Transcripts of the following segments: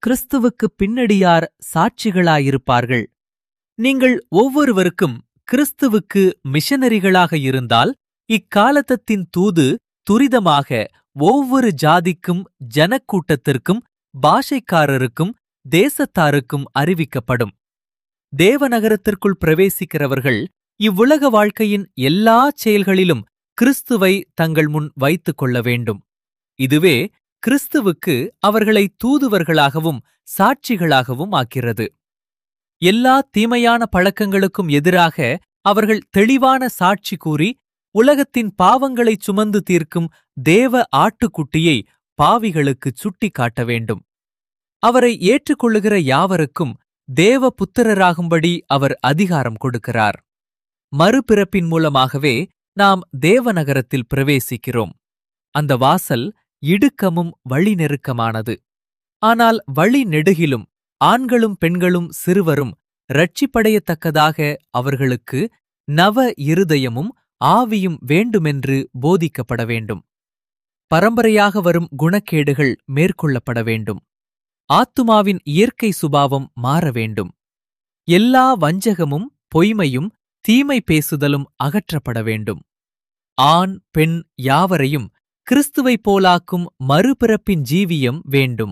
கிறிஸ்துவுக்கு பின்னடியார் சாட்சிகளாயிருப்பார்கள் நீங்கள் ஒவ்வொருவருக்கும் கிறிஸ்துவுக்கு மிஷனரிகளாக இருந்தால் இக்காலத்தத்தின் தூது துரிதமாக ஒவ்வொரு ஜாதிக்கும் ஜனக்கூட்டத்திற்கும் பாஷைக்காரருக்கும் தேசத்தாருக்கும் அறிவிக்கப்படும் தேவநகரத்திற்குள் பிரவேசிக்கிறவர்கள் இவ்வுலக வாழ்க்கையின் எல்லா செயல்களிலும் கிறிஸ்துவை தங்கள் முன் வைத்துக் கொள்ள வேண்டும் இதுவே கிறிஸ்துவுக்கு அவர்களை தூதுவர்களாகவும் சாட்சிகளாகவும் ஆக்கிறது எல்லா தீமையான பழக்கங்களுக்கும் எதிராக அவர்கள் தெளிவான சாட்சி கூறி உலகத்தின் பாவங்களைச் சுமந்து தீர்க்கும் தேவ ஆட்டுக்குட்டியை பாவிகளுக்குச் சுட்டிக் காட்ட வேண்டும் அவரை ஏற்றுக்கொள்ளுகிற யாவருக்கும் தேவ புத்திரராகும்படி அவர் அதிகாரம் கொடுக்கிறார் மறுபிறப்பின் மூலமாகவே நாம் தேவநகரத்தில் பிரவேசிக்கிறோம் அந்த வாசல் இடுக்கமும் வழி நெருக்கமானது ஆனால் வழி நெடுகிலும் ஆண்களும் பெண்களும் சிறுவரும் இரட்சிப்படையத்தக்கதாக அவர்களுக்கு நவ இருதயமும் ஆவியும் வேண்டுமென்று போதிக்கப்பட வேண்டும் பரம்பரையாக வரும் குணக்கேடுகள் மேற்கொள்ளப்பட வேண்டும் ஆத்துமாவின் இயற்கை சுபாவம் மாற வேண்டும் எல்லா வஞ்சகமும் பொய்மையும் தீமை பேசுதலும் அகற்றப்பட வேண்டும் ஆண் பெண் யாவரையும் கிறிஸ்துவைப் போலாக்கும் மறுபிறப்பின் ஜீவியம் வேண்டும்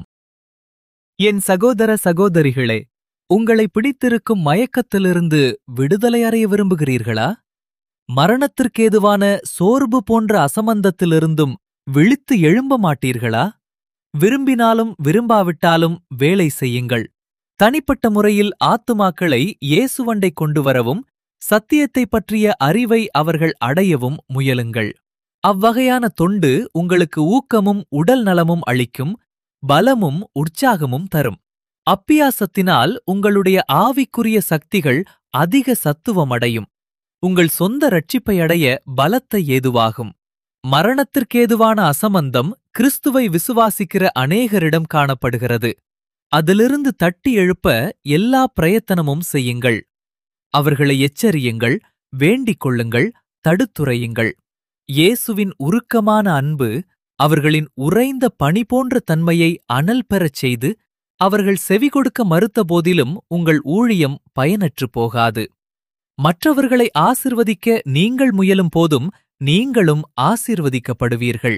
என் சகோதர சகோதரிகளே உங்களை பிடித்திருக்கும் மயக்கத்திலிருந்து விடுதலை அடைய விரும்புகிறீர்களா மரணத்திற்கேதுவான சோர்வு போன்ற அசமந்தத்திலிருந்தும் விழித்து எழும்ப மாட்டீர்களா விரும்பினாலும் விரும்பாவிட்டாலும் வேலை செய்யுங்கள் தனிப்பட்ட முறையில் ஆத்துமாக்களை இயேசுவண்டை கொண்டு வரவும் சத்தியத்தைப் பற்றிய அறிவை அவர்கள் அடையவும் முயலுங்கள் அவ்வகையான தொண்டு உங்களுக்கு ஊக்கமும் உடல் நலமும் அளிக்கும் பலமும் உற்சாகமும் தரும் அப்பியாசத்தினால் உங்களுடைய ஆவிக்குரிய சக்திகள் அதிக சத்துவமடையும் உங்கள் சொந்த ரட்சிப்பை அடைய பலத்தை ஏதுவாகும் மரணத்திற்கேதுவான அசமந்தம் கிறிஸ்துவை விசுவாசிக்கிற அநேகரிடம் காணப்படுகிறது அதிலிருந்து தட்டி எழுப்ப எல்லா பிரயத்தனமும் செய்யுங்கள் அவர்களை எச்சரியுங்கள் வேண்டிக் கொள்ளுங்கள் தடுத்துரையுங்கள் இயேசுவின் உருக்கமான அன்பு அவர்களின் உறைந்த பனி போன்ற தன்மையை அனல் பெறச் செய்து அவர்கள் செவி கொடுக்க மறுத்த போதிலும் உங்கள் ஊழியம் பயனற்றுப் போகாது மற்றவர்களை ஆசிர்வதிக்க நீங்கள் முயலும் போதும் நீங்களும் ஆசீர்வதிக்கப்படுவீர்கள்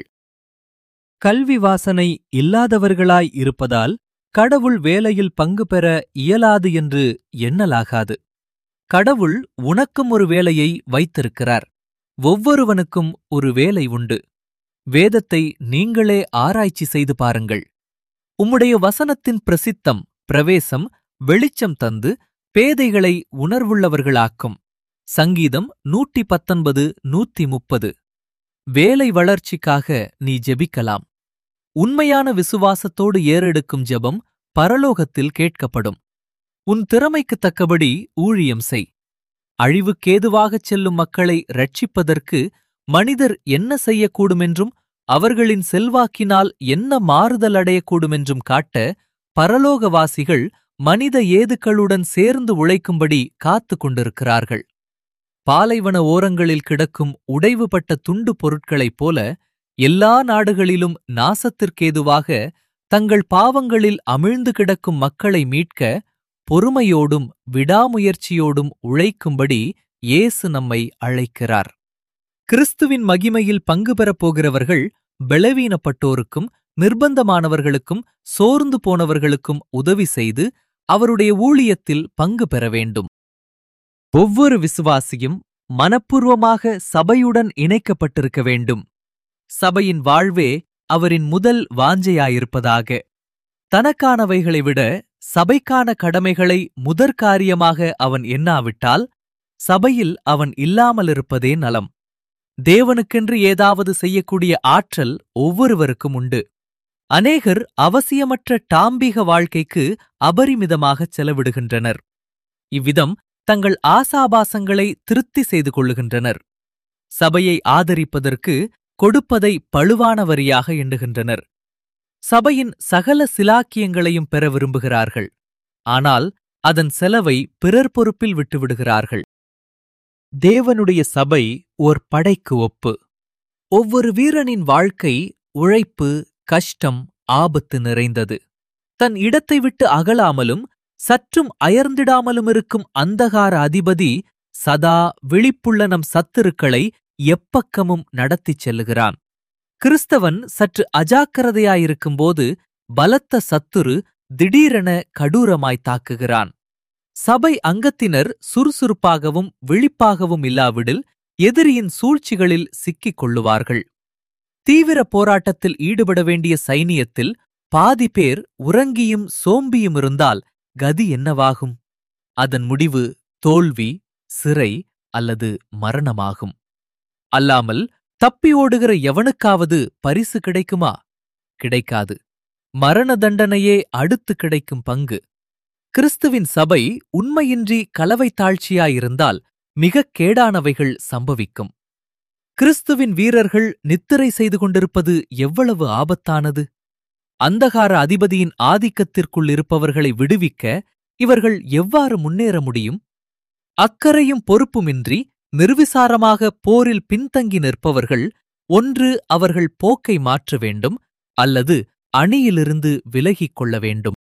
கல்வி வாசனை இல்லாதவர்களாய் இருப்பதால் கடவுள் வேலையில் பங்கு பெற இயலாது என்று எண்ணலாகாது கடவுள் உனக்கும் ஒரு வேலையை வைத்திருக்கிறார் ஒவ்வொருவனுக்கும் ஒரு வேலை உண்டு வேதத்தை நீங்களே ஆராய்ச்சி செய்து பாருங்கள் உம்முடைய வசனத்தின் பிரசித்தம் பிரவேசம் வெளிச்சம் தந்து பேதைகளை உணர்வுள்ளவர்களாக்கும் சங்கீதம் நூற்றி பத்தொன்பது நூத்தி முப்பது வேலை வளர்ச்சிக்காக நீ ஜெபிக்கலாம் உண்மையான விசுவாசத்தோடு ஏறெடுக்கும் ஜெபம் பரலோகத்தில் கேட்கப்படும் உன் திறமைக்குத் தக்கபடி ஊழியம் செய் அழிவுக்கேதுவாகச் செல்லும் மக்களை ரட்சிப்பதற்கு மனிதர் என்ன செய்யக்கூடுமென்றும் அவர்களின் செல்வாக்கினால் என்ன மாறுதல் அடையக்கூடுமென்றும் காட்ட பரலோகவாசிகள் மனித ஏதுக்களுடன் சேர்ந்து உழைக்கும்படி காத்துக் கொண்டிருக்கிறார்கள் பாலைவன ஓரங்களில் கிடக்கும் உடைவுபட்ட துண்டு பொருட்களைப் போல எல்லா நாடுகளிலும் நாசத்திற்கேதுவாக தங்கள் பாவங்களில் அமிழ்ந்து கிடக்கும் மக்களை மீட்க பொறுமையோடும் விடாமுயற்சியோடும் உழைக்கும்படி இயேசு நம்மை அழைக்கிறார் கிறிஸ்துவின் மகிமையில் பங்கு பெறப் போகிறவர்கள் பலவீனப்பட்டோருக்கும் நிர்பந்தமானவர்களுக்கும் சோர்ந்து போனவர்களுக்கும் உதவி செய்து அவருடைய ஊழியத்தில் பங்கு பெற வேண்டும் ஒவ்வொரு விசுவாசியும் மனப்பூர்வமாக சபையுடன் இணைக்கப்பட்டிருக்க வேண்டும் சபையின் வாழ்வே அவரின் முதல் வாஞ்சையாயிருப்பதாக தனக்கானவைகளை விட சபைக்கான கடமைகளை முதற்காரியமாக அவன் எண்ணாவிட்டால் சபையில் அவன் இல்லாமலிருப்பதே நலம் தேவனுக்கென்று ஏதாவது செய்யக்கூடிய ஆற்றல் ஒவ்வொருவருக்கும் உண்டு அநேகர் அவசியமற்ற டாம்பிக வாழ்க்கைக்கு அபரிமிதமாகச் செலவிடுகின்றனர் இவ்விதம் தங்கள் ஆசாபாசங்களை திருப்தி செய்து கொள்ளுகின்றனர் சபையை ஆதரிப்பதற்கு கொடுப்பதை பழுவான வரியாக எண்ணுகின்றனர் சபையின் சகல சிலாக்கியங்களையும் பெற விரும்புகிறார்கள் ஆனால் அதன் செலவை பிறர் பொறுப்பில் விட்டுவிடுகிறார்கள் தேவனுடைய சபை ஓர் படைக்கு ஒப்பு ஒவ்வொரு வீரனின் வாழ்க்கை உழைப்பு கஷ்டம் ஆபத்து நிறைந்தது தன் இடத்தை விட்டு அகலாமலும் சற்றும் அயர்ந்திடாமலும் இருக்கும் அந்தகார அதிபதி சதா விழிப்புள்ள நம் சத்துருக்களை எப்பக்கமும் நடத்திச் செல்லுகிறான் கிறிஸ்தவன் சற்று அஜாக்கிரதையாயிருக்கும்போது பலத்த சத்துரு திடீரென கடூரமாய் தாக்குகிறான் சபை அங்கத்தினர் சுறுசுறுப்பாகவும் விழிப்பாகவும் இல்லாவிடில் எதிரியின் சூழ்ச்சிகளில் சிக்கிக் கொள்ளுவார்கள் தீவிர போராட்டத்தில் ஈடுபட வேண்டிய சைனியத்தில் பாதி பேர் உறங்கியும் சோம்பியும் இருந்தால் கதி என்னவாகும் அதன் முடிவு தோல்வி சிறை அல்லது மரணமாகும் அல்லாமல் தப்பி ஓடுகிற எவனுக்காவது பரிசு கிடைக்குமா கிடைக்காது மரண தண்டனையே அடுத்து கிடைக்கும் பங்கு கிறிஸ்துவின் சபை உண்மையின்றி கலவை தாழ்ச்சியாயிருந்தால் மிகக் கேடானவைகள் சம்பவிக்கும் கிறிஸ்துவின் வீரர்கள் நித்திரை செய்து கொண்டிருப்பது எவ்வளவு ஆபத்தானது அந்தகார அதிபதியின் ஆதிக்கத்திற்குள் இருப்பவர்களை விடுவிக்க இவர்கள் எவ்வாறு முன்னேற முடியும் அக்கறையும் பொறுப்புமின்றி நிர்விசாரமாக போரில் பின்தங்கி நிற்பவர்கள் ஒன்று அவர்கள் போக்கை மாற்ற வேண்டும் அல்லது அணியிலிருந்து விலகிக் கொள்ள வேண்டும்